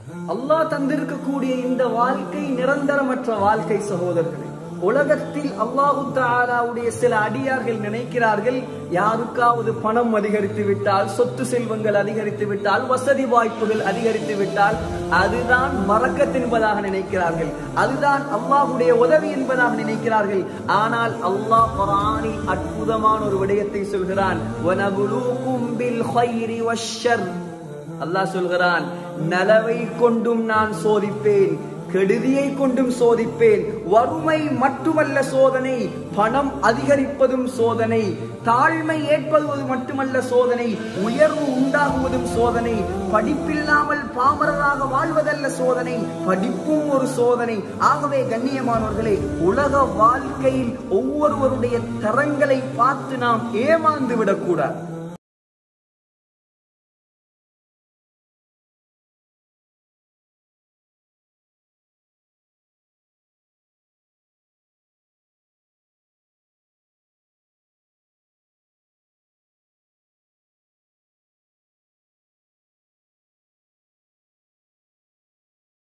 அல்லாஹ் தந்திருக்கக்கூடிய இந்த வாழ்க்கை நிரந்தரமற்ற வாழ்க்கை சகோதரர்களே உலகத்தில் அல்லாஹு தாலாவுடைய சில அடியார்கள் நினைக்கிறார்கள் யாருக்காவது பணம் அதிகரித்து விட்டால் சொத்து செல்வங்கள் அதிகரித்து விட்டால் வசதி வாய்ப்புகள் அதிகரித்து விட்டால் அதுதான் மறக்கத் என்பதாக நினைக்கிறார்கள் அதுதான் அல்லாஹுடைய உதவி என்பதாக நினைக்கிறார்கள் ஆனால் அல்லாஹ் குர்ஆனில் அற்புதமான ஒரு விடயத்தை சொல்கிறான் "வனபுலூக்கும் பில் ഖൈരി வஷ்ஷர்." அல்லாஹ் சொல்கிறான் நலவை கொண்டும் நான் சோதிப்பேன் கெடுதியை கொண்டும் சோதிப்பேன் வறுமை மட்டுமல்ல சோதனை பணம் அதிகரிப்பதும் சோதனை தாழ்மை ஏற்படுவது மட்டுமல்ல சோதனை உயர்வு உண்டாகுவதும் சோதனை படிப்பில்லாமல் பாமரராக வாழ்வதல்ல சோதனை படிப்பும் ஒரு சோதனை ஆகவே கண்ணியமானவர்களே உலக வாழ்க்கையில் ஒவ்வொருவருடைய தரங்களை பார்த்து நாம் ஏமாந்து விடக்கூடாது